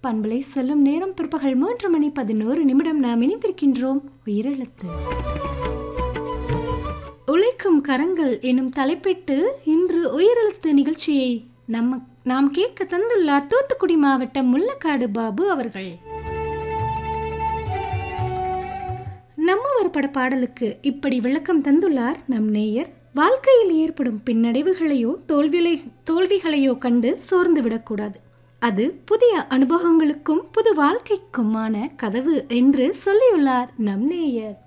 பண்பலை செல்லும் நேரம் பிற்பகல் மூன்று மணி பதினோரு நிமிடம் நாம் இணைந்திருக்கின்றோம் உயிரெழுத்து உழைக்கும் கரங்கள் எனும் தலைப்பிட்டு இன்று உயிரெழுத்து நிகழ்ச்சியை நம்ம நாம் கேட்க தந்துள்ளார் தூத்துக்குடி மாவட்டம் முள்ளக்காடு பாபு அவர்கள் நம்மவர் பட பாடலுக்கு இப்படி விளக்கம் தந்துள்ளார் நம் நேயர் வாழ்க்கையில் ஏற்படும் பின்னடைவுகளையோ தோல்விகளை தோல்விகளையோ கண்டு சோர்ந்து விடக்கூடாது அது புதிய அனுபவங்களுக்கும் புது வாழ்க்கைக்குமான கதவு என்று சொல்லியுள்ளார் நம் நேயர்